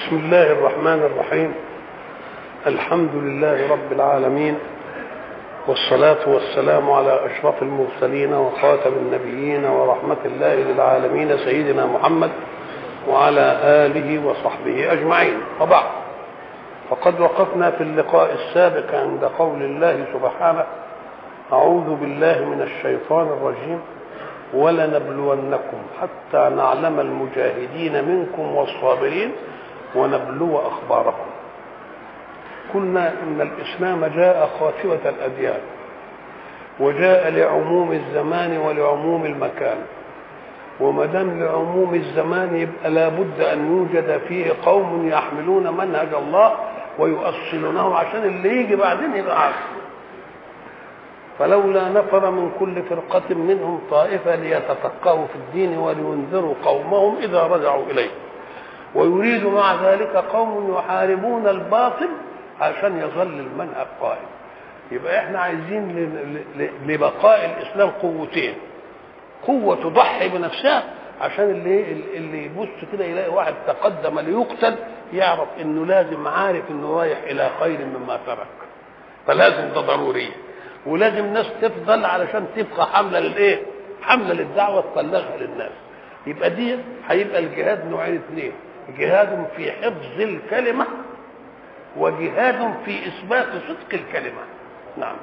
بسم الله الرحمن الرحيم الحمد لله رب العالمين والصلاة والسلام على أشرف المرسلين وخاتم النبيين ورحمة الله للعالمين سيدنا محمد وعلى آله وصحبه أجمعين وبعد فقد وقفنا في اللقاء السابق عند قول الله سبحانه أعوذ بالله من الشيطان الرجيم ولنبلونكم حتى نعلم المجاهدين منكم والصابرين ونبلو أخباركم قلنا إن الإسلام جاء خاتمة الأديان وجاء لعموم الزمان ولعموم المكان وما دام لعموم الزمان يبقى لابد أن يوجد فيه قوم يحملون منهج الله ويؤصلونه عشان اللي يجي بعدين يبقى عارف فلولا نفر من كل فرقة منهم طائفة ليتفقهوا في الدين ولينذروا قومهم إذا رجعوا إليه ويريد مع ذلك قوم يحاربون الباطل عشان يظل المنهج قائم يبقى احنا عايزين لبقاء الاسلام قوتين قوه تضحي بنفسها عشان اللي اللي يبص كده يلاقي واحد تقدم ليقتل يعرف انه لازم عارف انه رايح الى خير مما ترك فلازم ده ضروري ولازم ناس تفضل علشان تبقى حمله للايه؟ حمله للدعوه تبلغها للناس يبقى دي هيبقى الجهاد نوعين اثنين جهاد في حفظ الكلمه وجهاد في اثبات صدق الكلمه نعم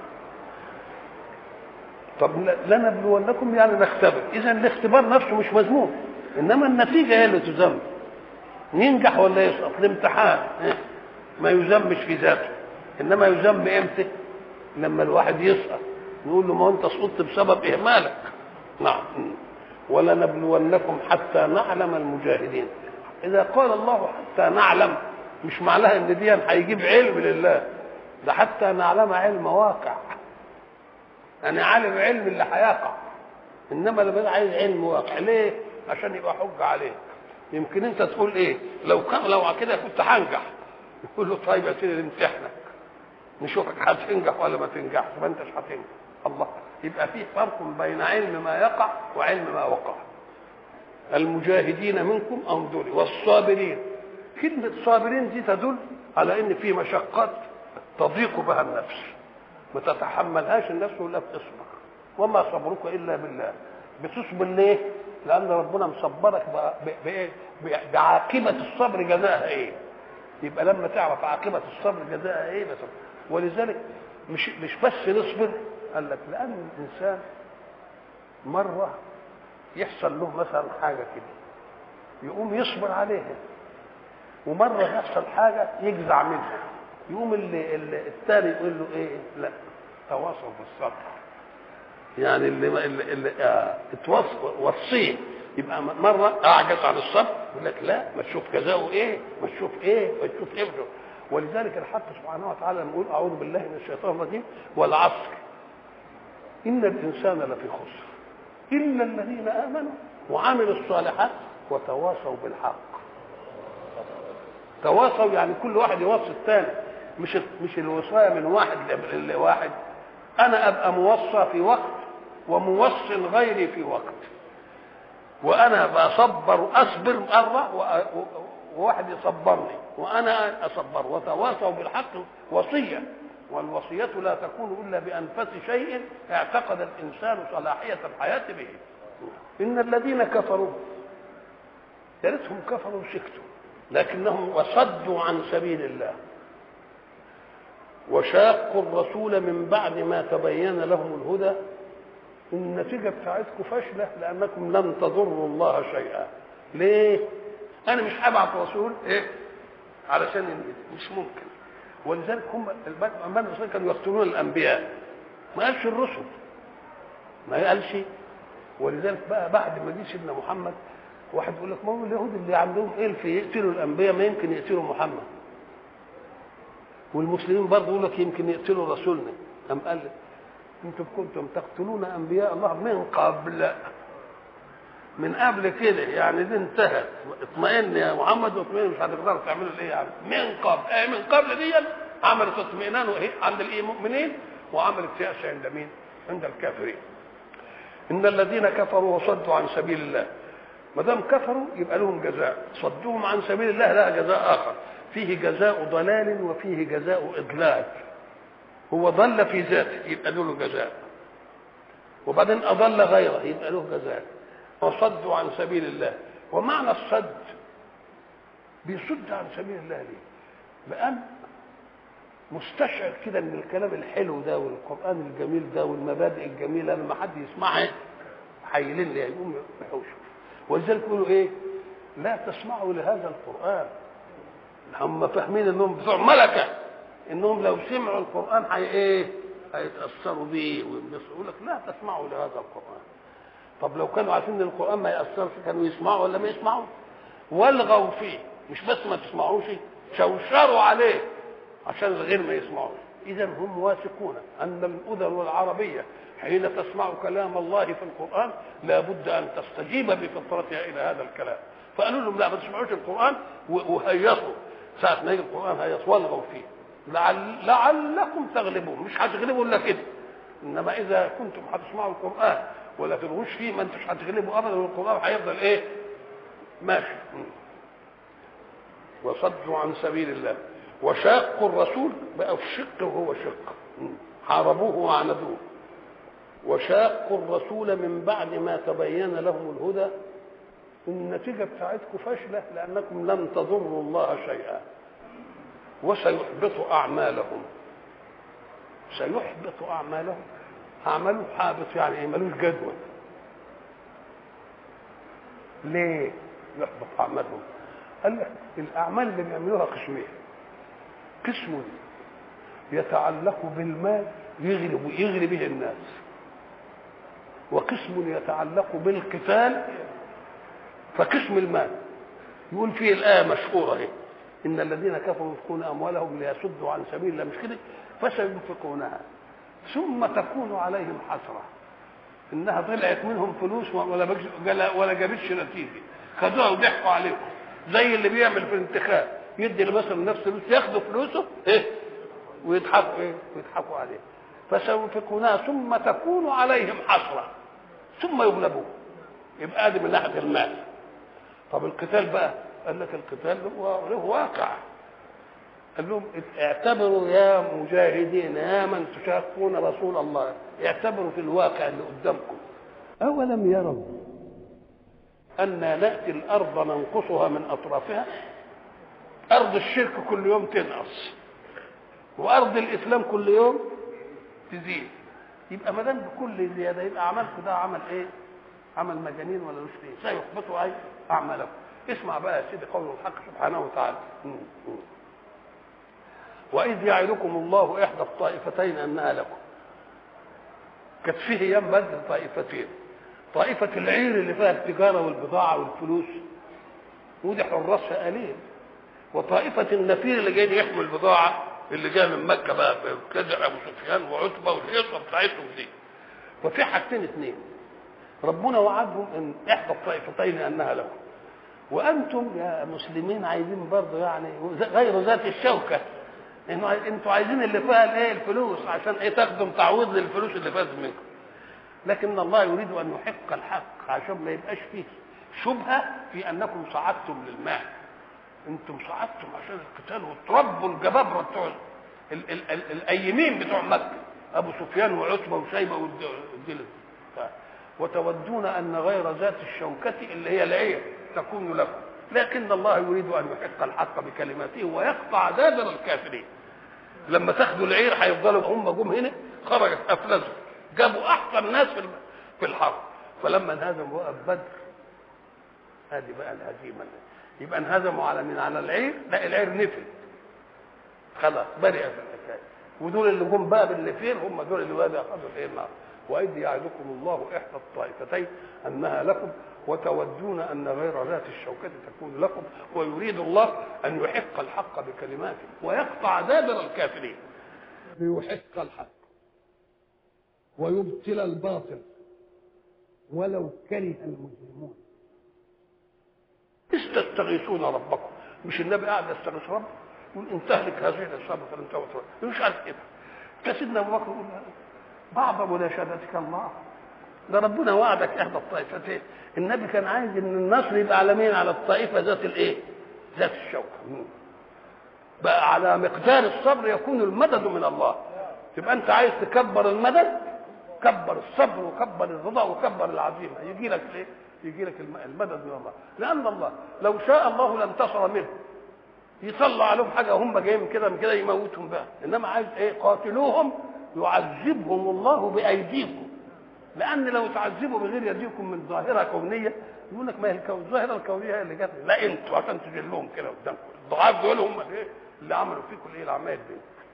طب لنبلونكم يعني نختبر اذا الاختبار نفسه مش مذموم انما النتيجه هي اللي تذم ينجح ولا يسقط الامتحان ما يذمش في ذاته انما يذم امتى لما الواحد يسقط نقول له ما انت سقطت بسبب اهمالك نعم ولنبلونكم حتى نعلم المجاهدين اذا قال الله حتى نعلم مش معناها ان دي هيجيب علم لله ده حتى نعلم علم واقع انا عالم علم اللي هيقع انما لما عايز علم واقع ليه عشان يبقى حجه عليك يمكن انت تقول ايه لو كان لو كده كنت هنجح يقول له طيب يا سيدي نمتحنك نشوفك هتنجح ولا ما تنجحش ما انتش هتنجح الله يبقى في فرق بين علم ما يقع وعلم ما وقع المجاهدين منكم أو دول والصابرين كلمة صابرين دي تدل على ان في مشقات تضيق بها النفس ما تتحملهاش النفس ولا بتصبر وما صبرك الا بالله بتصبر ليه؟ لان ربنا مصبرك بايه؟ بعاقبة الصبر جزاءها ايه؟ يبقى لما تعرف عاقبة الصبر جزاءها ايه بس ولذلك مش مش بس نصبر قال لك لان الانسان مره يحصل له مثلا حاجه كده يقوم يصبر عليها ومره يحصل حاجه يجزع منها يقوم اللي, اللي الثاني يقول له ايه لا تواصل بالصبر يعني اللي اللي, اللي آه وصيه يبقى مره اعجز عن الصبر يقول لك لا ما تشوف جزاؤه ايه ما تشوف ايه ما تشوف ايه ولذلك الحق سبحانه وتعالى لما يقول اعوذ بالله من الشيطان الرجيم والعصر ان الانسان لفي خسر الا الذين امنوا وعملوا الصالحات وتواصوا بالحق تواصوا يعني كل واحد يوصي الثاني مش مش الوصايه من واحد لواحد انا ابقى موصى في وقت وموصي غيري في وقت وانا بصبر اصبر مره وواحد يصبرني وانا اصبر وتواصوا بالحق وصيه والوصيه لا تكون الا بانفس شيء اعتقد الانسان صلاحيه الحياه به ان الذين كفروا يا ريتهم كفروا وسكتوا لكنهم وصدوا عن سبيل الله وشاقوا الرسول من بعد ما تبين لهم الهدى النتيجة بتاعتكم فاشلة لأنكم لم تضروا الله شيئا ليه؟ أنا مش هبعت رسول إيه؟ علشان مش ممكن ولذلك هم الأنبياء الرسول كانوا يقتلون الأنبياء ما قالش الرسل ما قالش ولذلك بقى بعد ما جه سيدنا محمد واحد يقول لك ما هو اليهود اللي عندهم إلف يقتلوا الأنبياء ما يمكن يقتلوا محمد والمسلمين برضه يقول لك يمكن يقتلوا رسولنا أم قال انتم كنتم تقتلون انبياء الله من قبل من قبل كده يعني دي انتهت اطمئن يا محمد واطمئن مش هتقدروا تعملوا ايه يعني من قبل ايه من قبل دي عملت اطمئنان عند المؤمنين وعملت يأس عند مين؟ عند الكافرين ان الذين كفروا وصدوا عن سبيل الله ما دام كفروا يبقى لهم جزاء صدوهم عن سبيل الله لا جزاء اخر فيه جزاء ضلال وفيه جزاء اضلال هو ضل في ذاته يبقى له جزاء وبعدين اضل غيره يبقى له جزاء وصدوا عن سبيل الله ومعنى الصد بيصد عن سبيل الله ليه لان مستشعر كده ان الكلام الحلو ده والقران الجميل ده والمبادئ الجميله لما حد يسمعها حيلين لي يقوم يحوشوا ولذلك يقولوا ايه لا تسمعوا لهذا القران هم فاهمين انهم بتوع ملكه انهم لو سمعوا القران حي ايه هيتاثروا بيه وينبسطوا يقول لك لا تسمعوا لهذا القران طب لو كانوا عارفين ان القران ما ياثرش كانوا يسمعوا ولا ما يسمعوا والغوا فيه مش بس ما تسمعوش شوشروا عليه عشان الغير ما يسمعوش اذا هم واثقون ان الاذن العربيه حين تسمع كلام الله في القران لابد ان تستجيب بفطرتها الى هذا الكلام فقالوا لهم لا ما تسمعوش القران وهيصوا ساعه ما يجي القران هيصوا والغوا فيه لعل لعلكم تغلبون مش هتغلبوا الا كده انما اذا كنتم هتسمعوا القران ولا تلغوش فيه ما انتش هتغلبوا ابدا والقران هيفضل ايه ماشي وصدوا عن سبيل الله وشاقوا الرسول بقى الشق وهو شق حاربوه وعاندوه وشاقوا الرسول من بعد ما تبين لهم الهدى النتيجه بتاعتكم فاشله لانكم لم تضروا الله شيئا وسيحبط اعمالهم سيحبط اعمالهم اعماله حابط يعني ايه ملوش جدول ليه يحبط اعمالهم قال لك الاعمال اللي بيعملوها قسمين قسم يتعلق بالمال يغلب يغلي به الناس وقسم يتعلق بالقتال فقسم المال يقول فيه الآية مشهورة اهي إن الذين كفروا ينفقون أموالهم ليصدوا عن سبيل الله مش كده فسينفقونها ثم تكون عليهم حسرة إنها طلعت منهم فلوس ولا ولا جابتش نتيجة خدوها وضحكوا عليهم زي اللي بيعمل في الانتخاب يدي مثلا نفس فلوس ياخدوا فلوسه ايه ويضحكوا ايه ويضحكوا عليه فسينفقونها ثم تكون عليهم حسره ثم يغلبون يبقى ادي من ناحيه المال طب القتال بقى قال لك القتال هو له واقع قال لهم اعتبروا يا مجاهدين يا من تشاقون رسول الله اعتبروا في الواقع اللي قدامكم اولم يروا أنا نأتي الأرض ننقصها من أطرافها أرض الشرك كل يوم تنقص وأرض الإسلام كل يوم تزيد يبقى ما دام بكل زيادة يبقى عملكم ده عمل إيه؟ عمل مجانين ولا مش فيه سيحبطوا أي أعمالكم اسمع بقى يا سيدي قول الحق سبحانه وتعالى وإذ يعدكم الله إحدى الطائفتين أنها لكم كانت فيه أيام بدر طائفتين طائفة العير اللي فيها التجارة والبضاعة والفلوس ودي حراسها قليل وطائفة النفير اللي جايين يحموا البضاعة اللي جاية من مكة بقى كدر أبو سفيان وعتبة والحصة بتاعتهم دي ففي حاجتين اثنين ربنا وعدهم ان احدى الطائفتين انها لكم وانتم يا مسلمين عايزين برضه يعني غير ذات الشوكه انه انتوا عايزين اللي فيها الايه الفلوس عشان ايه تاخدوا تعويض للفلوس اللي فاتت منكم لكن الله يريد ان يحق الحق عشان ما يبقاش فيه شبهه في انكم صعدتم للمال انتم صعدتم عشان القتال وتربوا الجبابره بتوع ال- ال- ال- الايمين بتوع مكه ابو سفيان وعتبه وشيبه والدلة وتودون ان غير ذات الشوكه اللي هي العير تكون لكم لكن الله يريد ان يحق الحق بكلماته ويقطع دابر الكافرين لما تاخدوا العير هيفضلوا هم جم هنا خرجت افلسوا جابوا احسن ناس في في الحرب فلما انهزموا وقف بدر هذه بقى الهزيمه يبقى انهزموا على من على العير لا العير نفل خلاص برئ في الحكايه ودول اللي جم بقى بالنفير هم دول اللي بقى اخذوا الايه النار واذ يعدكم الله احدى الطائفتين انها لكم وتودون ان غير ذات الشوكه تكون لكم ويريد الله ان يحق الحق بكلماته ويقطع دابر الكافرين ليحق الحق ويبطل الباطل ولو كره المجرمون إذ تستغيثون ربكم مش النبي قاعد يستغيث ربه يقول ان تهلك هذه العصابه فلن تغفر مش عارف كده فسيدنا ابو بكر يقول بعض مناشدتك الله ده ربنا وعدك احدى الطائفتين النبي كان عايز ان النصر يبقى على مين على الطائفه ذات الايه ذات الشوكه بقى على مقدار الصبر يكون المدد من الله تبقى انت عايز تكبر المدد كبر الصبر وكبر الرضا وكبر العزيمه يجي لك ايه يجي لك المدد من الله لان الله لو شاء الله لانتصر منه يطلع عليهم حاجه هم جايين كده من كده يموتهم بقى انما عايز ايه قاتلوهم يعذبهم الله بايديكم لان لو تعذبوا بغير يديكم من ظاهره كونيه يقول لك ما هي الكون الظاهره الكونيه هي اللي جت لا انتوا عشان تجلوهم كده قدامكم الضعاف دول هم الايه اللي عملوا فيكم الايه العمايل دي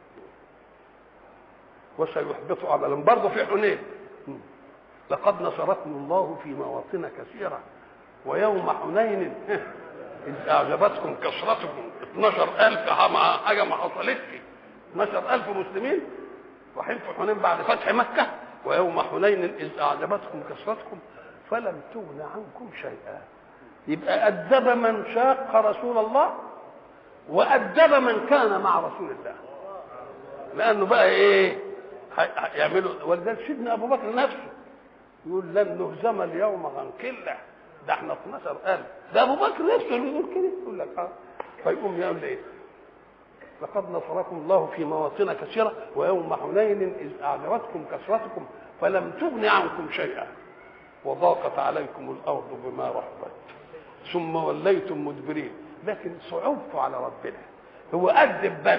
وسيحبط عملا برضه في حنين لقد نصركم الله في مواطن كثيره ويوم حنين إذ أعجبتكم كثرتكم 12000 حاجة ما حصلتش 12000 مسلمين رايحين في حنين بعد فتح مكة ويوم حنين إذ أعجبتكم كثرتكم فلم تغن عنكم شيئا يبقى أدب من شاق رسول الله وأدب من كان مع رسول الله لأنه بقى إيه يعملوا ولذلك سيدنا أبو بكر نفسه يقول لن نهزم اليوم عن كله ده احنا 12000 ده ابو بكر نفسه اللي يقول كده يقول لك اه فيقوم يقول ايه لقد نصركم الله في مواطن كثيره ويوم حنين اذ اعجبتكم كثرتكم فلم تغن عنكم شيئا وضاقت عليكم الارض بما رحبت ثم وليتم مدبرين لكن صعوبته على ربنا هو أدب بس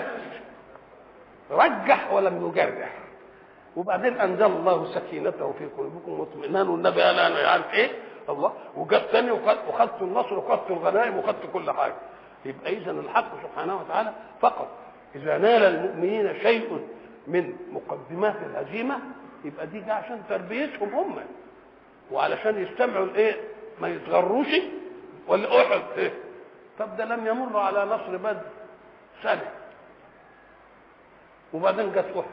رجح ولم يجرح وبعدين انزل الله سكينته في قلوبكم واطمئنان والنبي قال انا عارف ايه الله وجاب ثاني وخدت النصر وخدت الغنائم وخدت كل حاجه يبقى اذا الحق سبحانه وتعالى فقط اذا نال المؤمنين شيء من مقدمات الهزيمه يبقى دي عشان تربيتهم هم وعلشان يستمعوا الايه ما يتغروش ولا احد ايه طب ده لم يمر على نصر بدر سنه وبعدين جت احد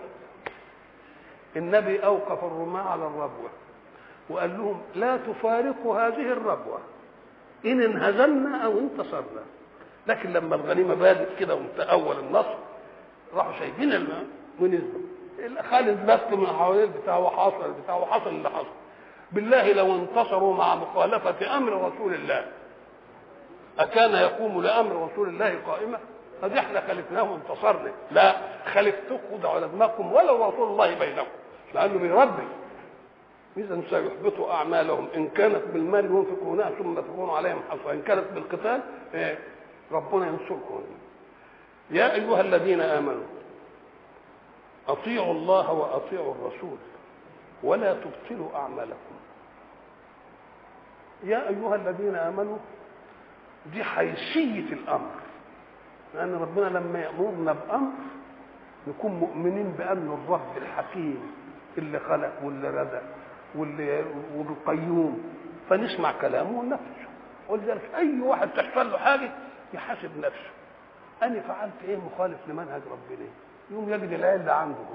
النبي اوقف الرماة على الربوه وقال لهم لا تفارقوا هذه الربوه ان انهزمنا او انتصرنا لكن لما الغنيمه بادت كده اول النصر راحوا شايفين الماء ونزلوا خالد لف من حوالين البتاع وحصل البتاع وحصل اللي حصل بالله لو انتصروا مع مخالفه امر رسول الله اكان يقوم لامر رسول الله قائمه قد احنا خلفناه وانتصرنا لا خلفتكم على دماغكم ولو رسول الله بينكم لانه بيربي اذا سيحبط اعمالهم ان كانت بالمال ينفقونها ثم تكون عليهم حصرا ان كانت بالقتال إيه؟ ربنا ينصركم يا ايها الذين امنوا اطيعوا الله واطيعوا الرسول ولا تبطلوا اعمالكم يا ايها الذين امنوا دي حيثيه الامر لان ربنا لما يامرنا بامر نكون مؤمنين بانه الرب الحكيم اللي خلق واللي رزق واللي والقيوم فنسمع كلامه وننفذه ولذلك اي واحد تحصل له حاجه يحاسب نفسه انا فعلت ايه مخالف لمنهج ربنا يوم يجد العله عنده هو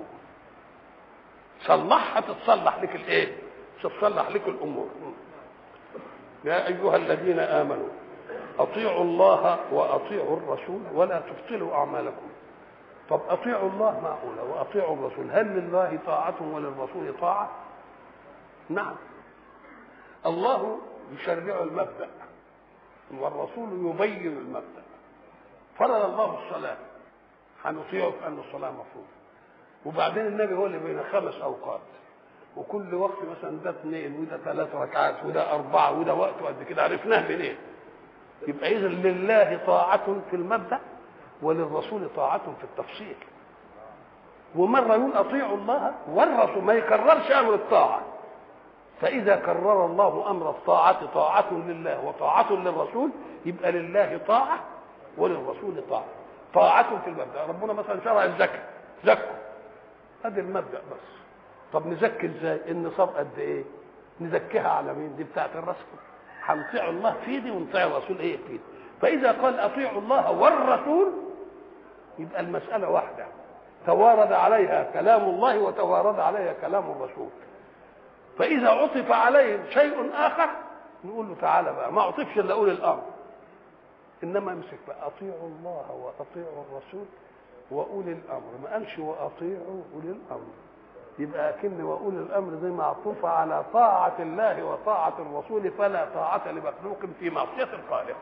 صلحها تتصلح لك الايه تتصلح لك الامور يا ايها الذين امنوا اطيعوا الله واطيعوا الرسول ولا تبطلوا اعمالكم طب اطيعوا الله معقوله واطيعوا الرسول هل لله طاعه وللرسول طاعه نعم الله يشرع المبدا والرسول يبين المبدا فرض الله الصلاه هنطيعه في ان الصلاه مفروضه وبعدين النبي هو اللي بين خمس اوقات وكل وقت مثلا ده اثنين وده ثلاث ركعات وده اربعه وده وقت قد كده عرفناه منين؟ يبقى اذا لله طاعه في المبدا وللرسول طاعة في التفصيل ومرة يقول أطيعوا الله والرسول ما يكررش أمر الطاعة فإذا كرر الله أمر الطاعة طاعة لله وطاعة للرسول يبقى لله طاعة وللرسول طاعة طاعة في المبدأ ربنا مثلا شرع الزكاة زكوا هذا المبدأ بس طب نزكي ازاي النصاب قد ايه نزكيها على مين دي بتاعت الرسول هنطيع الله في دي ونطيع الرسول ايه في دي فإذا قال أطيعوا الله والرسول يبقى المسألة واحدة توارد عليها كلام الله وتوارد عليها كلام الرسول فإذا عطف عليه شيء آخر نقول له تعالى بقى ما عطفش إلا أولي الأمر إنما امسك بقى أطيعوا الله وأطيعوا الرسول وأولي الأمر ما قالش وأطيعوا أولي الأمر يبقى أكن وأولي الأمر دي معطوفة على طاعة الله وطاعة الرسول فلا طاعة لمخلوق في معصية الخالق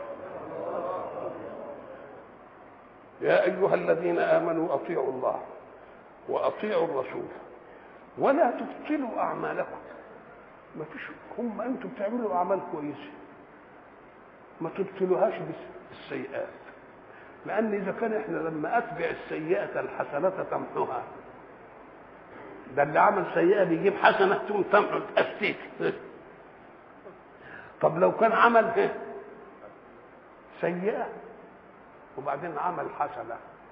يا أيها الذين آمنوا أطيعوا الله وأطيعوا الرسول ولا تبطلوا أعمالكم ما فيش هم أنتم بتعملوا أعمال كويسة ما تبطلوهاش بالسيئات لأن إذا كان إحنا لما أتبع السيئة الحسنة تمحوها ده اللي عمل سيئة بيجيب حسنة تقوم تمحو تأستيك طب لو كان عمل سيئة وبعدين عمل حسنة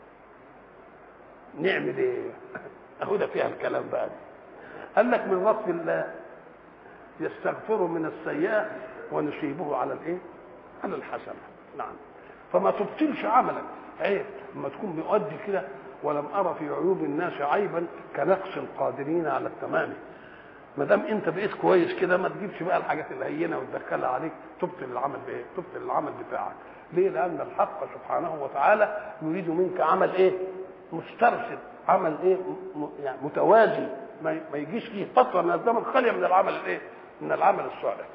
نعمل ايه؟ اهو ده فيها الكلام بقى قال لك من لطف الله يستغفر من السيئة ونصيبه على الايه؟ على الحسنة نعم فما تبطلش عملك عيب لما تكون مؤدي كده ولم ارى في عيوب الناس عيبا كنقص القادرين على التمام ما دام انت بقيت كويس كده ما تجيبش بقى الحاجات الهينه وتدخلها عليك تبطل العمل بايه؟ تبطل العمل بتاعك ليه؟ لان الحق سبحانه وتعالى يريد منك عمل ايه؟ مسترسل عمل ايه؟ م... يعني متوازي ما, ما يجيش فيه فتره من الزمن خاليه من العمل الايه؟ من العمل الصالح.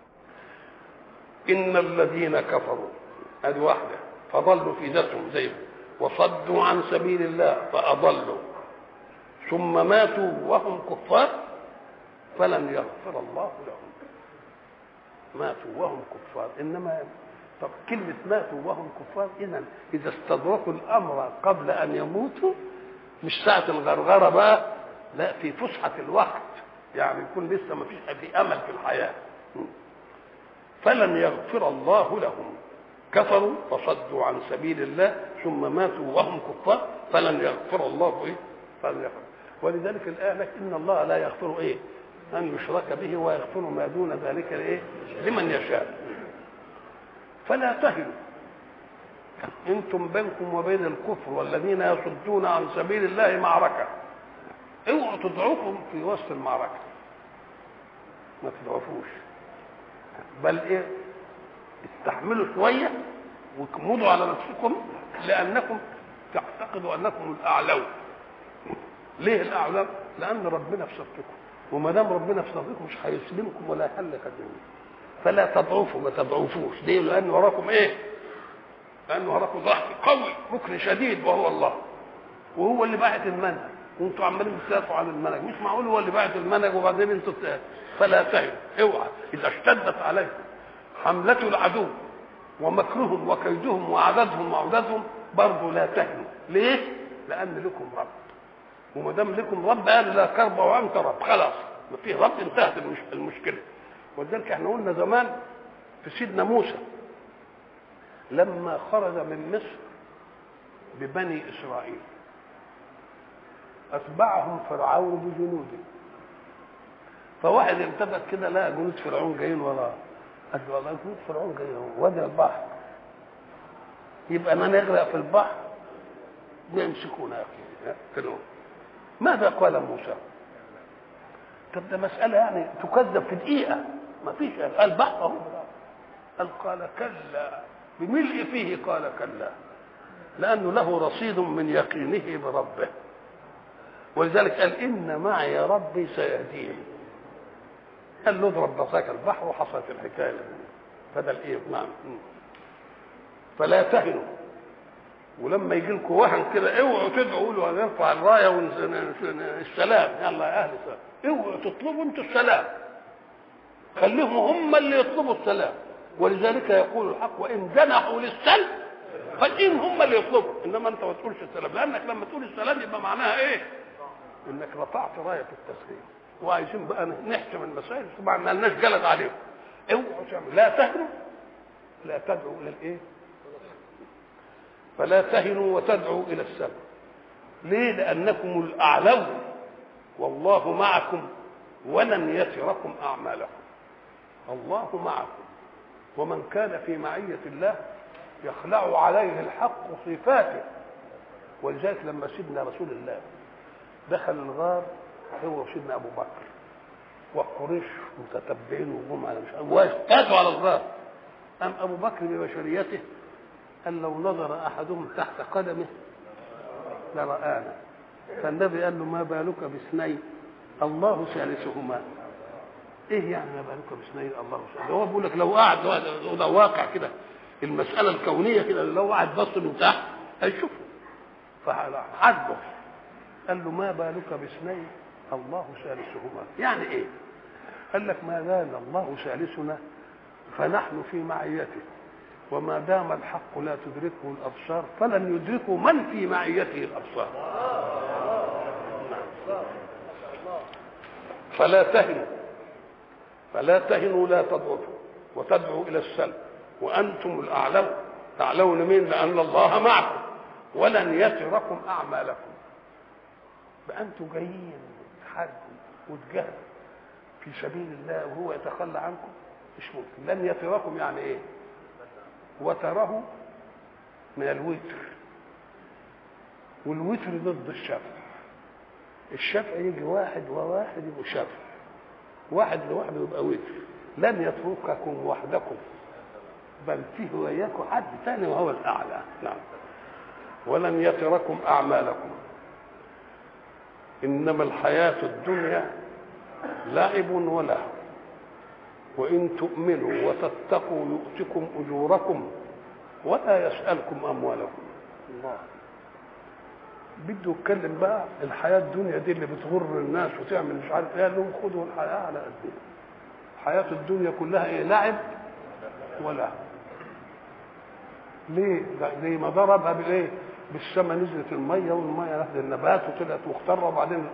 ان الذين كفروا ادي واحده فضلوا في ذاتهم زي وصدوا عن سبيل الله فاضلوا ثم ماتوا وهم كفار فلن يغفر الله لهم ماتوا وهم كفار انما طب كلمة ماتوا وهم كفار إذا إذا استدركوا الأمر قبل أن يموتوا مش ساعة الغرغرة بقى لا في فسحة الوقت يعني يكون لسه ما فيش في أمل في الحياة فلن يغفر الله لهم كفروا وصدوا عن سبيل الله ثم ماتوا وهم كفار فلن يغفر الله إيه؟ فلن يغفر ولذلك الآية لك إن الله لا يغفر إيه؟ أن يشرك به ويغفر ما دون ذلك لإيه؟ لمن يشاء فلا تهنوا انتم بينكم وبين الكفر والذين يصدون عن سبيل الله معركه اوعوا تضعفوا في وسط المعركه ما تضعفوش بل ايه استحملوا شويه واكمدوا على نفسكم لانكم تعتقدوا انكم الاعلون ليه الاعلون لان ربنا في صفكم وما دام ربنا في صفكم مش هيسلمكم ولا يحل قدمكم فلا تضعفوا ما تضعفوش ليه لان وراكم ايه لان وراكم ضعف قوي ركن شديد وهو الله وهو اللي باعت المنهج وانتوا عمالين تدافعوا عن المنهج مش معقول هو اللي باعت المنهج وبعدين انتوا فلا تهنوا اوعى اذا اشتدت عليكم حملة العدو ومكرهم وكيدهم وعددهم وعددهم برضه لا تهنوا ليه؟ لان لكم رب وما دام لكم رب قال لا كرب وانت رب خلاص ما فيه رب انتهت المشكله ولذلك احنا قلنا زمان في سيدنا موسى لما خرج من مصر ببني اسرائيل اتبعهم فرعون بجنوده فواحد التفت كده لقى جنود فرعون جايين وراه قال له والله جنود فرعون جايين وادي البحر يبقى ما نغرق في البحر بيمسكونا يا اخي كده ماذا قال موسى؟ طب ده مسألة يعني تكذب في دقيقة ما فيش قال بحر اهو قال قال كلا بملء فيه قال كلا لأنه له رصيد من يقينه بربه ولذلك قال إن معي ربي سيهدين قال له اضرب بصاك البحر وحصلت الحكاية فده الإيه نعم فلا تهنوا ولما يجي لكم وهن كده اوعوا تدعوا قولوا هنرفع الرايه والسلام يلا يا اهل السلام اوعوا تطلبوا انتوا السلام خليهم هم اللي يطلبوا السلام ولذلك يقول الحق وان جنحوا للسلم فإن هم اللي يطلبوا انما انت ما تقولش السلام لانك لما تقول السلام يبقى معناها ايه؟ انك رفعت رايه التسليم وعايزين بقى نحسم المسائل طبعا ما لناش جلد عليهم اوعوا تعملوا لا تهنوا لا تدعوا الى الايه؟ فلا تهنوا وتدعوا الى السلم ليه؟ لانكم الاعلون والله معكم ولن يتركم اعمالكم الله معكم ومن كان في معية الله يخلع عليه الحق صفاته ولذلك لما سيدنا رسول الله دخل الغار هو وسيدنا ابو بكر وقريش متتبعين وهم على مش واجتازوا على الغار قام ابو بكر ببشريته قال لو نظر احدهم تحت قدمه لرآنا فالنبي قال له ما بالك باثنين الله ثالثهما ايه يعني ما بالك باثنين الله ثالثهما هو بيقول لك لو قعد ده واقع كده المساله الكونيه كده لو قعد بص من تحت هيشوفه فعاتبه قال له ما بالك باثنين الله ثالثهما يعني ايه قال لك ما دام الله ثالثنا فنحن في معيته وما دام الحق لا تدركه الابصار فلن يدركه من في معيته الابصار فلا تهنوا فلا تهنوا لا تضعفوا وتدعوا الى السلم وانتم الاعلون تعلون مين لان الله معكم ولن يتركم اعمالكم بأنتم جايين تحاربوا وتجاهدوا في سبيل الله وهو يتخلى عنكم مش ممكن لن يتركم يعني ايه وتره من الوتر والوتر ضد الشفع الشفع يجي واحد وواحد يبقوا شفع واحد لوحده يبقى وتر لن يترككم وحدكم بل فيه وياكم حد ثاني وهو الاعلى نعم ولن يتركم اعمالكم انما الحياه الدنيا لعب ولهو وان تؤمنوا وتتقوا يؤتكم اجوركم ولا يسالكم اموالكم الله بده يتكلم بقى الحياه الدنيا دي اللي بتغر الناس وتعمل مش عارف ايه قال لهم خدوا الحياه على قد ايه الحياه الدنيا كلها ايه لعب ولهو ليه زي ما ضربها بالايه بالسماء نزلت الميه والميه نزلت النبات وطلعت مختره وبعدين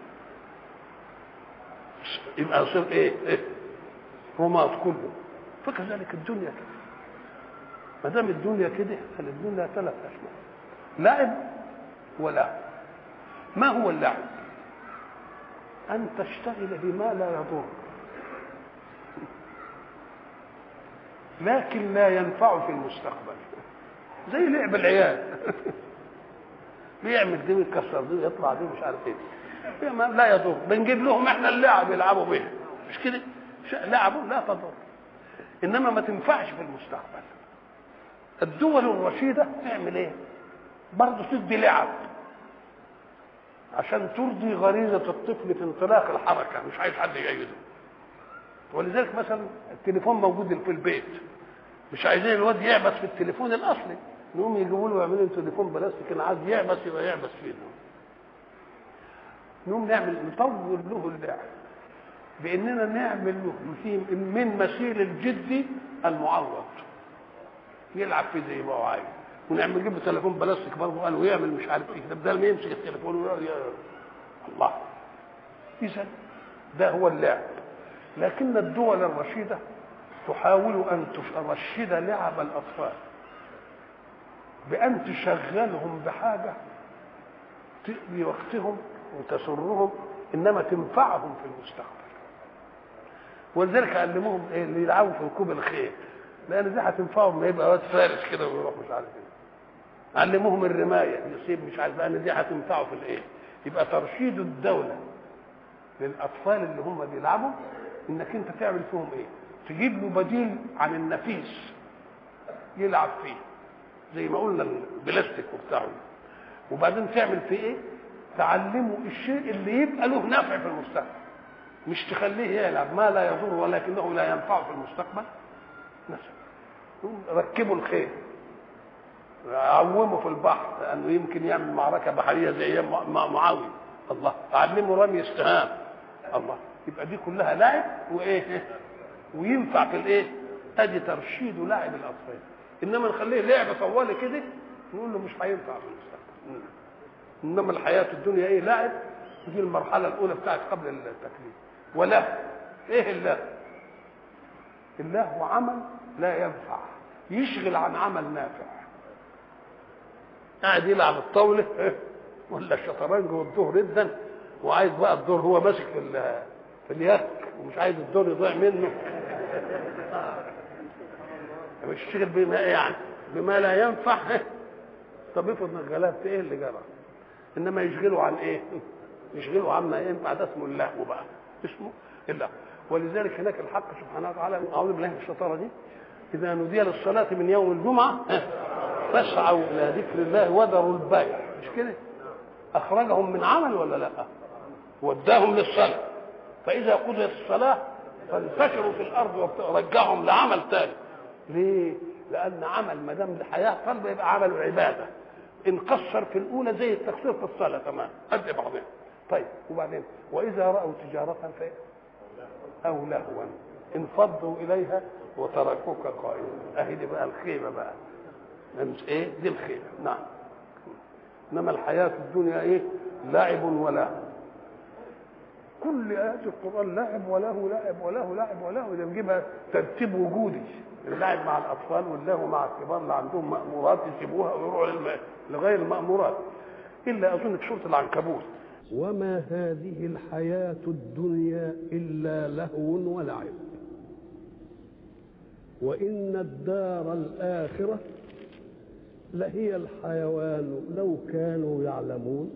يبقى يصير ايه, إيه؟ رماد كله فكذلك الدنيا كده ما دام الدنيا كده فالدنيا ثلاث اشياء لعب ولعب ما هو اللعب ان تشتغل بما لا يضر لكن لا ينفع في المستقبل زي لعب العيال بيعمل دي ويكسر دي ويطلع دي مش عارف ايه لا يضر بنجيب لهم احنا اللعب يلعبوا به مش كده لعبوا لا تضر انما ما تنفعش في المستقبل الدول الرشيده تعمل ايه برضه تدي لعب عشان ترضي غريزه الطفل في انطلاق الحركه مش عايز حد يأيده ولذلك مثلا التليفون موجود في البيت مش عايزين الواد يعبس في التليفون الاصلي نقوم يجيبوا له يعملوا له تليفون بلاستيك انا عايز يعبس يبقى يعبس فيه نقوم نعمل نطور له اللعب باننا نعمل له من مثيل الجد المعوض يلعب فيه زي ما هو عايز ونعمل نجيب له تليفون بلاستيك برضه قال ويعمل مش عارف ايه ده بدل ما يمسك التليفون يا الله اذا ده هو اللعب لكن الدول الرشيده تحاول ان ترشد لعب الاطفال بان تشغلهم بحاجه تقضي وقتهم وتسرهم انما تنفعهم في المستقبل ولذلك علموهم ايه اللي يلعبوا في ركوب الخيل لان دي هتنفعهم ما يبقى واد فارس كده ويروح مش عارف ايه علموهم الرمايه يصيب مش عارف لان دي هتنفعه في الايه يبقى ترشيد الدوله للاطفال اللي هم بيلعبوا انك انت تعمل فيهم ايه تجيب له بديل عن النفيس يلعب فيه زي ما قلنا البلاستيك وبتاعه وبعدين تعمل فيه ايه تعلمه الشيء اللي يبقى له نفع في المستقبل مش تخليه يلعب ما لا يضر ولكنه لا ينفع في المستقبل مثلا ركبوا الخيل عوموا في البحر لانه يمكن يعمل معركه بحريه زي ايام معاويه الله علموا رمي السهام الله يبقى دي كلها لعب وايه وينفع في الايه ادي ترشيد لاعب الاطفال انما نخليه لعبه طوالي كده نقول له مش هينفع في المستقبل انما الحياه الدنيا ايه لعب دي المرحله الاولى بتاعت قبل التكليف ولا ايه الله الله عمل لا ينفع يشغل عن عمل نافع قاعد يلعب الطاوله ولا الشطرنج والدور جدا وعايز بقى الدور هو ماسك في في اليك ومش عايز الدور يضيع منه يشتغل بما يعني بما لا ينفع طب افرض انك غلبت ايه اللي جرى انما يشغلوا عن ايه يشغلوا عما ينفع ده اسمه اللهو بقى اسمه اللهو ولذلك هناك الحق سبحانه وتعالى اعوذ بالله من الشيطان دي اذا نودي للصلاه من يوم الجمعه فاسعوا الى ذكر الله وذروا البيع مش كده اخرجهم من عمل ولا لا وداهم للصلاه فاذا قضيت الصلاه فانتشروا في الارض ورجعهم لعمل تاني ليه لان عمل ما دام الحياه طالبه يبقى عمل عباده ان قصر في الاولى زي التقصير في الصلاه تمام قد بعضهم طيب وبعدين واذا راوا تجاره ف او لهوا انفضوا اليها وتركوك قائما اهي دي بقى الخيبه بقى ايه دي الخيبه نعم انما الحياه الدنيا ايه لعب ولهو كل ايات القران لعب وله لعب وله لعب وله ده بنجيبها ترتيب وجودي اللعب مع الاطفال واللهو مع الكبار اللي عندهم مامورات يسيبوها ويروحوا للم... لغير المامورات الا اظن في سوره العنكبوت وما هذه الحياة الدنيا إلا لهو ولعب وإن الدار الآخرة لهي الحيوان لو كانوا يعلمون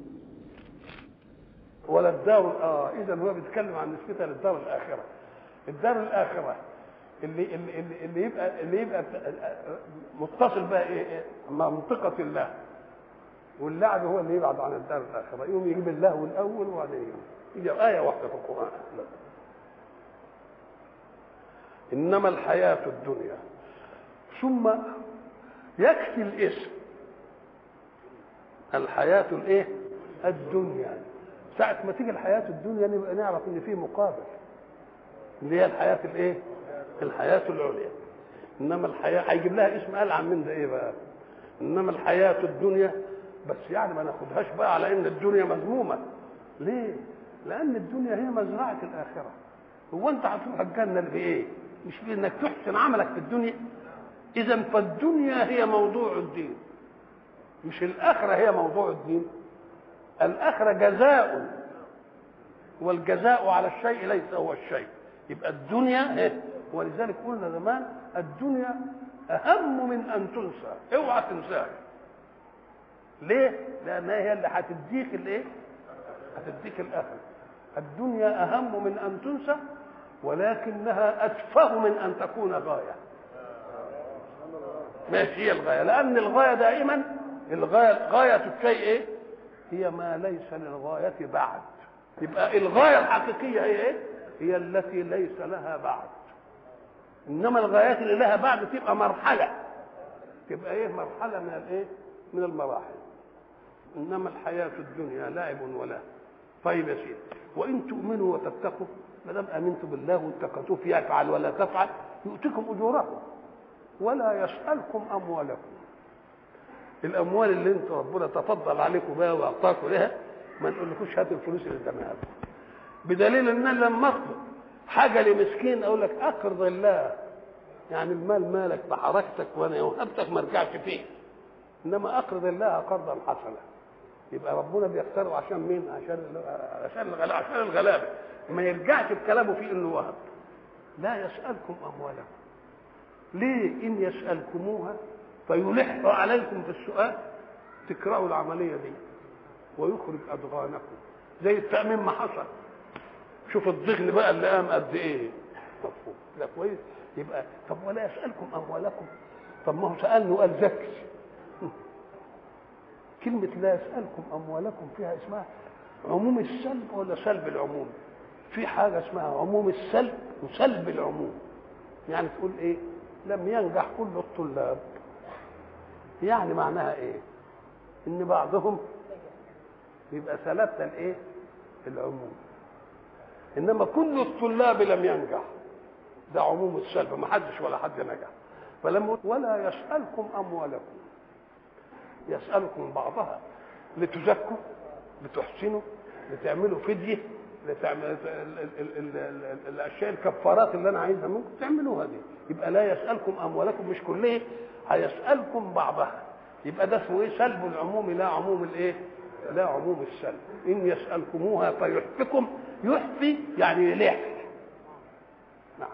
ولا الدار اه اذا هو بيتكلم عن نسبتها للدار الاخره الدار الاخره اللي اللي اللي, اللي يبقى اللي يبقى متصل بقى ايه, إيه منطقه الله واللعب هو اللي يبعد عن الدار الاخره يقوم يجيب اللهو الاول وبعدين يجي ايه واحده في القران لا. انما الحياه الدنيا ثم يكفي الاسم الحياه الايه الدنيا ساعة ما تيجي الحياة الدنيا نبقى نعرف إن في مقابل اللي هي الحياة الإيه؟ الحياة العليا إنما الحياة هيجيب لها اسم ألعن من ده إيه بقى؟ إنما الحياة الدنيا بس يعني ما ناخدهاش بقى على إن الدنيا مذمومة ليه؟ لأن الدنيا هي مزرعة الآخرة هو أنت هتروح الجنة بإيه؟ مش بإنك تحسن عملك في الدنيا إذا فالدنيا هي موضوع الدين مش الآخرة هي موضوع الدين الآخرة جزاء والجزاء على الشيء ليس هو الشيء يبقى الدنيا إيه؟ ولذلك قلنا زمان الدنيا أهم من أن تنسى اوعى تنساها ليه؟ لأنها هي اللي هتديك الإيه؟ هتديك الآخرة الدنيا أهم من أن تنسى ولكنها أتفه من أن تكون غاية ماشي هي الغاية لأن الغاية دائما الغاية غاية الشيء إيه؟ هي ما ليس للغاية بعد يبقى الغاية الحقيقية هي ايه؟ هي التي ليس لها بعد انما الغايات اللي لها بعد تبقى مرحلة تبقى ايه مرحلة من الايه؟ من المراحل انما الحياة الدنيا لعب ولا طيب يا سيدي وان تؤمنوا وتتقوا ما دام امنتم بالله واتقيتوه يفعل ولا تفعل يؤتكم اجوركم ولا يسألكم اموالكم الاموال اللي انتوا ربنا تفضل عليكم بها واعطاكم لها ما نقولكوش هات الفلوس اللي تمام بدليل ان انا لما اطلب حاجه لمسكين اقول لك اقرض الله يعني المال مالك بحركتك وانا وهبتك ما ارجعش فيه انما اقرض الله قرضا حسنا يبقى ربنا بيختاره عشان مين؟ عشان عشان الغلابه عشان الغلابه ما يرجعش بكلامه في انه وهب لا يسالكم اموالكم ليه ان يسالكموها فيلح عليكم في السؤال تكرهوا العمليه دي ويخرج اضغانكم زي التامين ما حصل شوف الضغن بقى اللي قام قد ايه مفهوم ده كويس يبقى طب ولا يسالكم اموالكم طب ما هو سالني وقال زكي كلمة لا يسألكم أموالكم فيها اسمها عموم السلب ولا سلب العموم؟ في حاجة اسمها عموم السلب وسلب العموم. يعني تقول إيه؟ لم ينجح كل الطلاب. يعني معناها إيه؟ إن بعضهم يبقى سلبت الإيه؟ العموم. إنما كل الطلاب لم ينجح. ده عموم السلب ما حدش ولا حد نجح. فلما ولا يسألكم أموالكم يسألكم بعضها لتزكوا لتحسنوا لتعملوا فدية لتعمل الاشياء الكفارات اللي انا عايزها منكم تعملوها دي يبقى لا يسالكم اموالكم مش كلها هيسالكم بعضها يبقى ده اسمه ايه سلب العموم لا عموم الايه لا عموم السلب ان يسالكموها فيحفكم يحفي يعني يلح نعم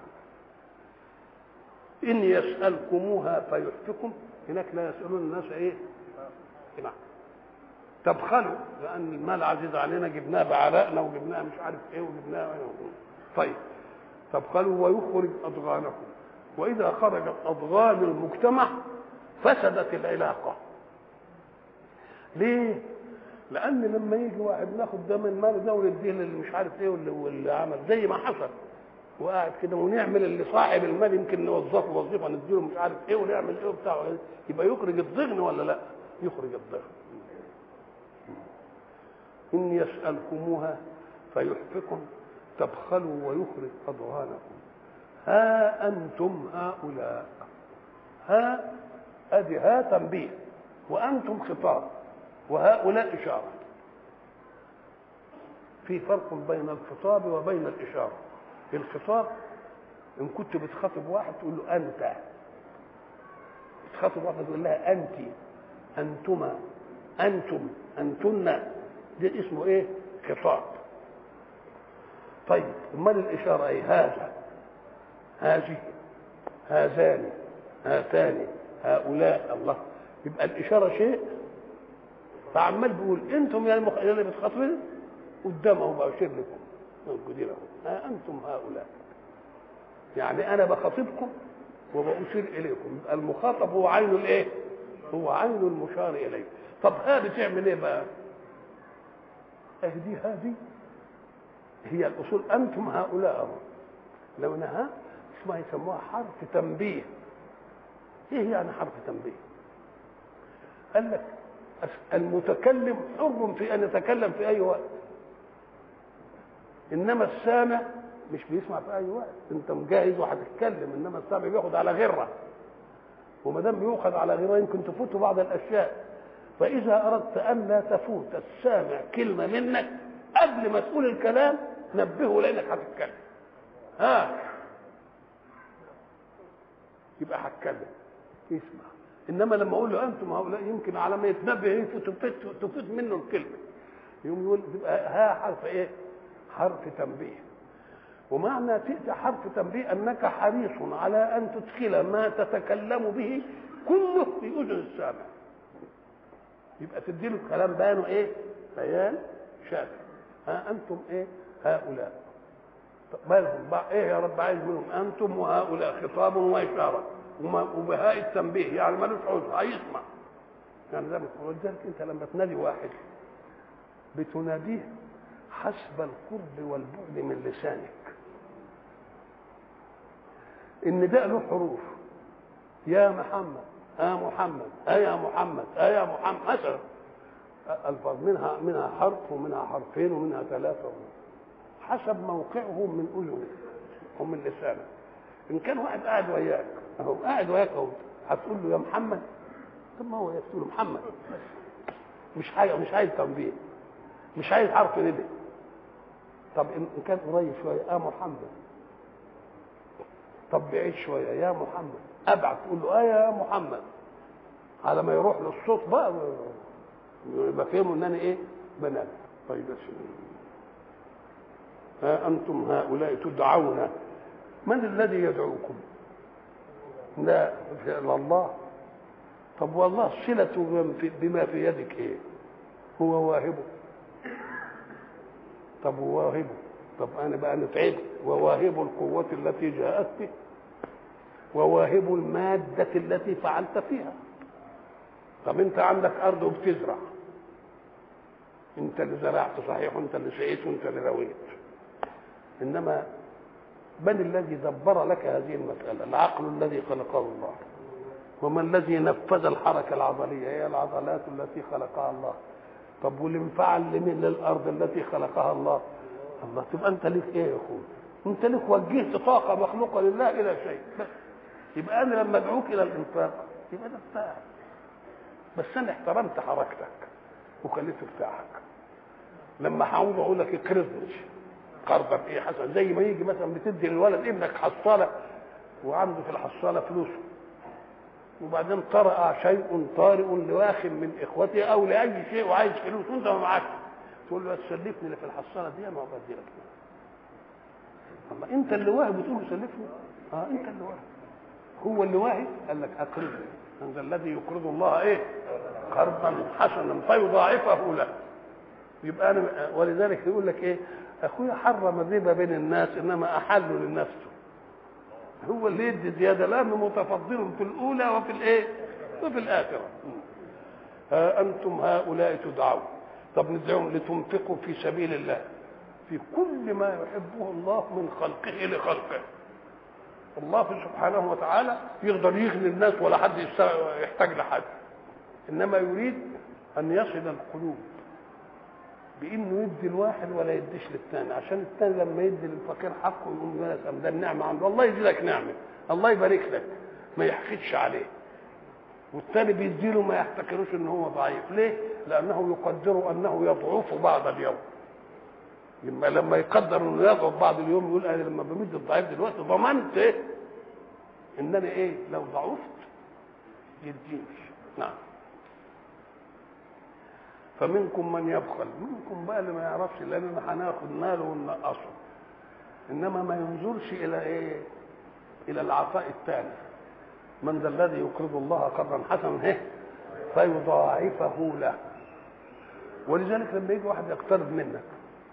ان يسالكموها فيحفكم هناك لا يسالون الناس ايه نعم تبخلوا لان المال عزيز علينا جبناه بعرقنا وجبناه مش عارف ايه وجبناه طيب تبخلوا ويخرج اضغانكم واذا خرجت اضغان المجتمع فسدت العلاقه ليه لان لما يجي واحد ناخد ده من مال ده ونديه للي مش عارف ايه واللي, واللي عمل زي ما حصل وقاعد كده ونعمل اللي صاحب المال يمكن نوظفه وظيفه نديله مش عارف ايه ونعمل ايه وبتاع يبقى يخرج الضغن ولا لا؟ يخرج الضغن إن يسألكموها فيحفكم تبخلوا ويخرج أضغانكم ها أنتم هؤلاء ها أدي ها تنبيه وأنتم خطاب وهؤلاء إشارة في فرق بين الخطاب وبين الإشارة الخطاب إن كنت بتخاطب واحد تقول له أنت بتخاطب واحد تقول لها أنت أنتما أنتم أنتن ده اسمه إيه؟ خطاب طيب امال الاشاره ايه هذا هذه هذان هاتان هؤلاء الله يبقى الاشاره شيء فعمال بيقول انتم يا المخ... اللي بتخاطبين قدامه بشير لكم موجودين ها انتم هؤلاء يعني انا بخاطبكم وبأشير اليكم يبقى المخاطب هو عين الايه؟ هو عين المشار اليه طب ها بتعمل ايه بقى؟ اهدي هذه هي الاصول انتم هؤلاء لو انها اسمها يسموها حرف تنبيه ايه يعني حرف تنبيه قال لك المتكلم حر في ان يتكلم في اي وقت انما السامع مش بيسمع في اي وقت انت مجهز وهتتكلم انما السامع بياخد على غره وما دام بيؤخذ على غره يمكن تفوت بعض الاشياء فاذا اردت ان لا تفوت السامع كلمه منك قبل ما تقول الكلام نبهه لانك هتتكلم ها يبقى هتكلم يسمع انما لما اقول له انتم هؤلاء يمكن على ما يتنبه تفوت تفوت منه الكلمه يقوم يقول تبقى ها حرف ايه؟ حرف تنبيه ومعنى تأتي حرف تنبيه انك حريص على ان تدخل ما تتكلم به كله في اذن السامع يبقى تديله الكلام بيانه ايه؟ بيان شافي ها انتم ايه هؤلاء مالهم بقى ايه يا رب عايز منهم انتم وهؤلاء خطاب واشاره وبهاء التنبيه يعني ملوش عذر هيسمع يعني زي ما ولذلك انت لما تنادي واحد بتناديه حسب القرب والبعد من لسانك النداء له حروف يا محمد يا محمد يا محمد يا محمد مثلا الفاظ منها منها حرف ومنها حرفين ومنها ثلاثه حسب موقعه من اذنه ومن لسانه ان كان واحد قاعد وياك اهو قاعد وياك اهو هتقول له يا محمد طب ما هو يقول له محمد مش حاجه مش عايز تنبيه مش عايز حرف ندى طب ان كان قريب شويه يا محمد طب بعيد شويه يا محمد ابعد تقول له اه يا محمد على ما يروح للصوت بقى يبقى فهموا ان انا ايه بنات طيب يا ها انتم هؤلاء تدعون من الذي يدعوكم لا الا الله طب والله صلة بما في يدك ايه هو واهبه طب واهبه طب انا بقى نتعب وواهب القوة التي جاءت به وواهب المادة التي فعلت فيها طب انت عندك ارض وبتزرع انت اللي زرعت صحيح وانت اللي سقيت وانت اللي رويت انما من الذي دبر لك هذه المسألة العقل الذي خلقه الله وما الذي نفذ الحركة العضلية هي العضلات التي خلقها الله طب والانفعال لمن للأرض التي خلقها الله الله تبقى أنت ليك إيه يا أخوي أنت ليك وجهت طاقة مخلوقة لله إلى شيء بس يبقى أنا لما أدعوك إلى الإنفاق يبقى ده بتاعك بس أنا احترمت حركتك وخليته بتاعك لما هعود أقول لك اقرضني قرضا ايه حسن زي ما يجي مثلا بتدي للولد ابنك حصاله وعنده في الحصاله فلوسه وبعدين طرأ شيء طارئ لواخ من اخوته او لاي شيء وعايز فلوس وانت ما معكش تقول له سلفني اللي في الحصاله دي ما بدي لك الله انت اللي واهب وتقول له سلفني اه انت اللي واهب هو اللي واهب قال لك اقرضني عند الذي يقرض الله ايه قرضا حسنا فيضاعفه له يبقى انا ولذلك يقول لك ايه اخويا حرم الربا بين الناس انما احله لنفسه هو اللي يدي زياده لانه متفضل في الاولى وفي الايه وفي الاخره ها انتم هؤلاء تدعون طب ندعوهم لتنفقوا في سبيل الله في كل ما يحبه الله من خلقه لخلقه الله سبحانه وتعالى يقدر يغني الناس ولا حد يحتاج لحد انما يريد ان يصل القلوب بانه يدي الواحد ولا يديش للثاني عشان الثاني لما يدي للفقير حقه يقوم يا سلام ده النعمه عنده الله يدي لك نعمه الله يبارك لك ما يحقدش عليه والثاني بيديله ما يحتكروش ان هو ضعيف ليه لانه يقدر انه يضعف بعض اليوم لما لما يقدر انه يضعف بعض اليوم يقول انا لما بمد الضعيف دلوقتي ضمنت ايه ان انا ايه لو ضعفت يديني نعم فمنكم من يبخل منكم بقى اللي ما يعرفش لاننا هناخد ماله وننقصه انما ما ينظرش الى ايه الى العطاء الثاني من ذا الذي يقرض الله قرضا حسنا ايه فيضاعفه له ولذلك لما يجي واحد يقترض منك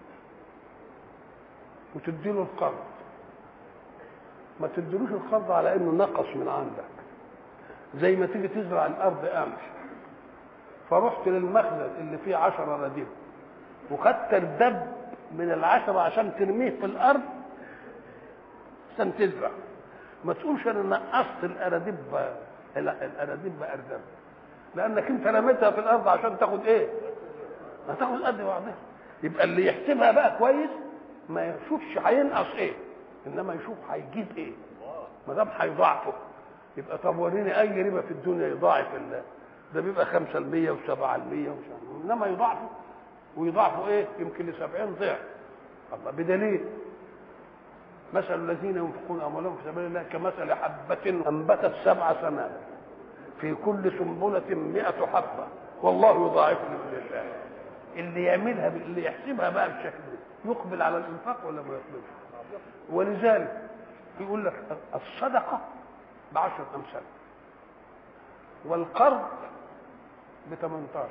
وتدي له القرض ما تديلوش القرض على انه نقص من عندك زي ما تيجي تزرع الارض قمح فرحت للمخزن اللي فيه عشرة رديف وخدت الدب من العشرة عشان ترميه في الأرض عشان تزرع ما تقولش أنا نقصت الأراديب الأراديب بأردب لأنك أنت رميتها في الأرض عشان تاخد إيه؟ هتاخد قد بعضها يبقى اللي يحسبها بقى كويس ما يشوفش هينقص إيه إنما يشوف هيجيب إيه ما دام هيضاعفه يبقى طب وريني أي ربا في الدنيا يضاعف الله ده بيبقى 5% و7% ومش انما يضاعفوا ويضاعفوا ايه يمكن ل 70 ضعف الله بدليل مثل الذين ينفقون اموالهم في سبيل الله كمثل حبة انبتت سبع سنابل في كل سنبلة 100 حبة والله يضاعف لمن يشاء اللي يعملها اللي يحسبها بقى بالشكل ده يقبل على الانفاق ولا ما يقبلش ولذلك يقول لك الصدقة بعشرة أمثال والقرض ب 18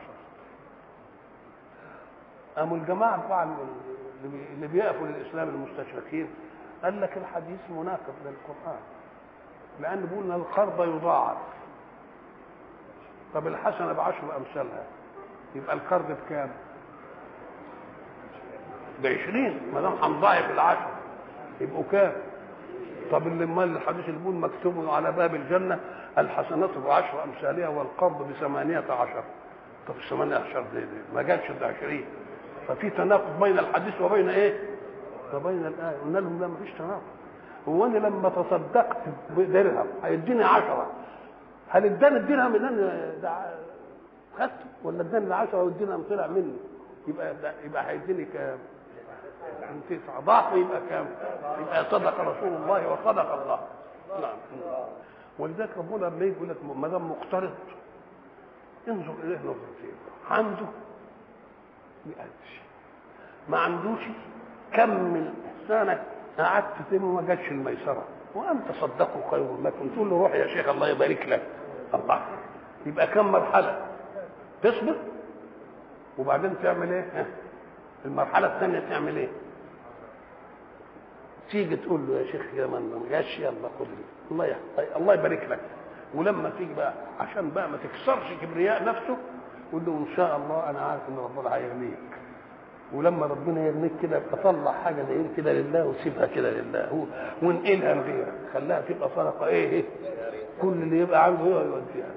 قاموا الجماعه بتوع اللي بيقفوا للاسلام المستشرقين قال لك الحديث مناقض للقران لان بيقول ان القرض يضاعف طب الحسنه بعشر امثالها يبقى القرض بكام؟ ب 20 ما دام هنضاعف العشر يبقوا كام؟ طب اللي امال الحديث اللي بيقول مكتوب على باب الجنه الحسنات بعشر امثالها والقرض بثمانية عشر طب الثمانية عشر دي, دي ما جاتش ده عشرين ففي تناقض بين الحديث وبين ايه؟ وبين الآية قلنا لهم لا ما فيش تناقض هو انا لما تصدقت بدرهم هيديني عشرة هل اداني الدرهم اللي انا خدته ولا اداني العشرة والدرهم طلع مني يبقى يبقى هيديني كام؟ عن تسعة ضعف يبقى كام؟ يبقى صدق رسول الله وصدق الله نعم ولذلك ربنا لما يجي يقول لك ما دام مقترض انظر اليه نظرتين عنده يأدي ما عندوش كمل احسانك قعدت تم ما جاتش الميسره وان تصدقوا خير لكم تقول له روح يا شيخ الله يبارك لك الله يبقى كم مرحله تصبر وبعدين تعمل ايه المرحله الثانيه تعمل ايه تيجي تقول له يا شيخ يا من ما جاش يلا خد الله يحفظ الله يبارك لك ولما تيجي بقى عشان بقى ما تكسرش كبرياء نفسه قول له ان شاء الله انا عارف ان ربنا هيغنيك ولما ربنا يغنيك كده تطلع حاجه زي كده لله وسيبها كده لله هو وانقلها لغيرك خليها تبقى صدقه ايه, إيه كل اللي يبقى عنده يوديها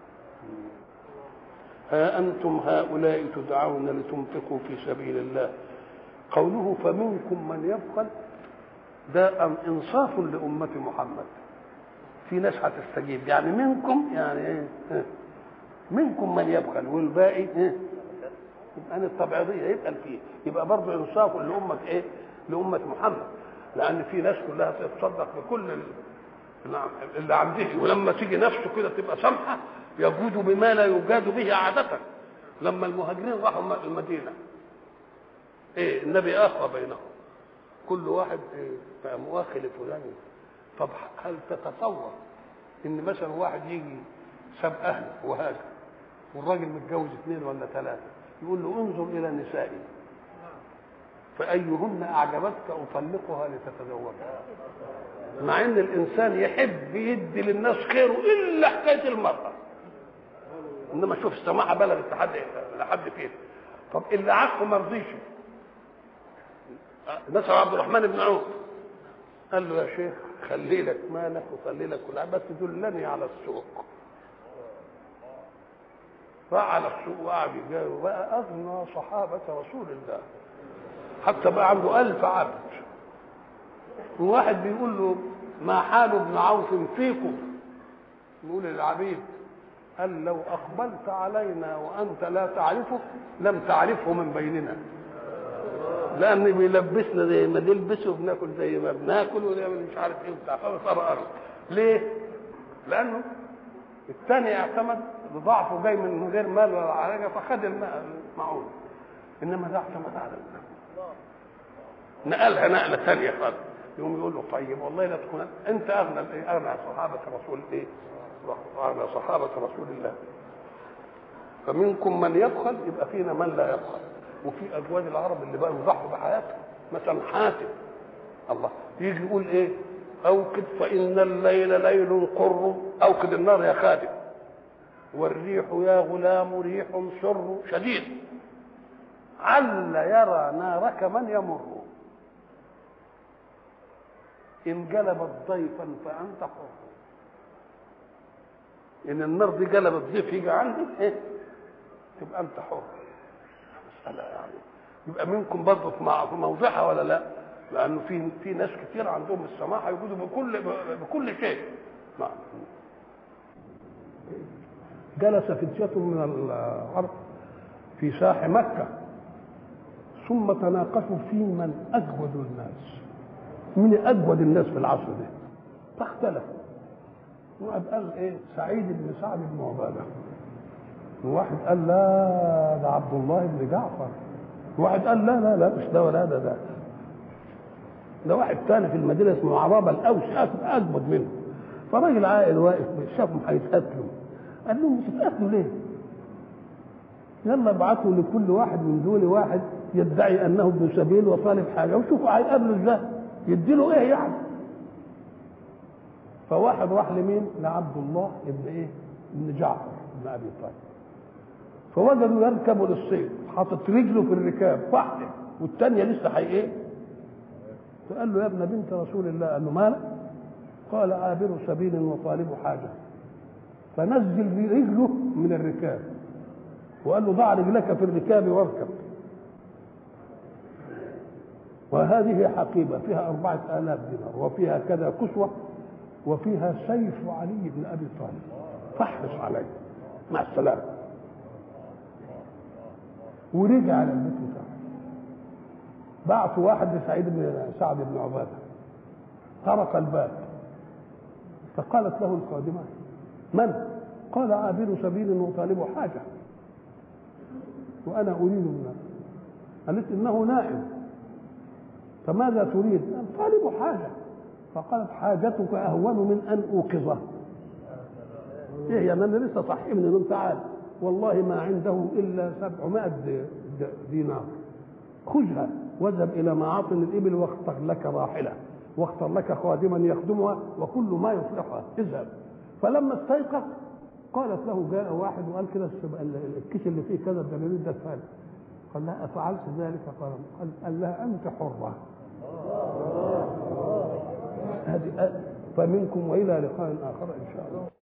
ها انتم هؤلاء تدعون لتنفقوا في سبيل الله قوله فمنكم من يبخل ده انصاف لامه محمد في ناس هتستجيب يعني منكم يعني ايه منكم من يبخل والباقي ايه يبقى الطبيعيه يبقى فيه يبقى برضه انصاف لامه ايه لامه محمد لان في ناس كلها تتصدق بكل اللي عنده ولما تيجي نفسه كده تبقى سامحه يجود بما لا يجاد به عاده لما المهاجرين راحوا المدينه ايه النبي اخى بينهم كل واحد ايه بقى مؤخي لفلان طب هل تتصور ان مثلا واحد يجي ساب اهله وهاجر والراجل متجوز اثنين ولا ثلاثه يقول له انظر الى نسائي فايهن اعجبتك اطلقها لتتزوجها مع ان الانسان يحب يدي للناس خيره الا حكايه المراه انما شوف السماحه بلغت لحد لحد فين طب اللي عكه ما رضيش نسأل عبد الرحمن بن عوف قال له يا شيخ خلي لك مالك وخلي لك كل حاجة، بس دلني على السوق راح على السوق وقعد يجاوب وبقى اغنى صحابه رسول الله حتى بقى عنده ألف عبد وواحد بيقول له ما حال ابن عوف فيكم يقول للعبيد قال لو اقبلت علينا وانت لا تعرفه لم تعرفه من بيننا لان بيلبسنا زي ما نلبس وبناكل زي ما بناكل ونعمل مش عارف ايه وبتاع فصار ارض ليه؟ لانه الثاني اعتمد ضعفه جاي من غير مال ولا حاجه فخد الماء المعون انما ده اعتمد على المال نقلها نقله ثانيه خالص يقوم يقول له طيب والله لا تكون انت اغنى اغنى صحابه رسول ايه؟ اغنى صحابه رسول الله فمنكم من يبخل يبقى فينا من لا يبخل وفي ازواج العرب اللي بقى يضحوا بحياتهم مثلا حاتم الله يجي يقول ايه اوقد فان الليل ليل قر اوقد النار يا خادم والريح يا غلام ريح سر شديد عل يرى نارك من يمر ان جلبت ضيفا فانت حر ان النار دي جلبت ضيف يجي عندي ايه تبقى انت حر مساله يعني يبقى منكم برضه في مع- في موضعها ولا لا لانه في في ناس كتير عندهم السماحه يجودوا بكل بكل شيء نعم جلس فتية من العرب في ساح مكة ثم تناقشوا في من أجود الناس من أجود الناس في العصر ده فاختلفوا واحد قال ايه سعيد بن سعد بن عباده وواحد قال لا ده عبد الله بن جعفر وواحد قال لا لا لا مش ده ولا ده ده ده واحد تاني في المدينه اسمه عرابه الاوس اجمد منه فراجل عاقل واقف شافهم هيتقتلوا قال لهم بتتقتلوا ليه؟ يلا ابعتوا لكل واحد من دول واحد يدعي انه ابن سبيل وطالب حاجه وشوفوا هيقابلوا ازاي يديله ايه يعني فواحد راح لمين؟ لعبد الله ابن ايه؟ ابن جعفر ابن ابي طالب فوجدوا يركبوا للصيد حاطط رجله في الركاب واحده والثانيه لسه هي ايه؟ فقال له يا ابن بنت رسول الله قال له مالك؟ قال عابر سبيل وطالب حاجه فنزل رجله من الركاب وقال له ضع رجلك في الركاب واركب وهذه حقيبة فيها أربعة آلاف دينار وفيها كذا كسوة وفيها سيف علي بن أبي طالب فاحرص عليه مع السلامة ورجع على البيت بتاعه بعثوا واحد لسعيد بن سعد بن عبادة طرق الباب فقالت له القادمة من؟ قال عابر سبيل وطالب حاجة وأنا أريد منه قالت إنه نائم فماذا تريد؟ قال طالب حاجة فقالت حاجتك أهون من أن أوقظه إيه يعني أنا لسه صحي من النوم تعال والله ما عنده إلا سبعمائة د- د- دينار خذها واذهب إلى معاطن الإبل واختر لك راحلة واختر لك خادما يخدمها وكل ما يصلحها اذهب فلما استيقظ قالت له جاء واحد وقال كده السب- ال- الكيس اللي فيه كذا الدليل ده فعل قال لها أفعلت ذلك قال قال- قال لها أنت حرة هذه فمنكم وإلى لقاء آخر إن شاء الله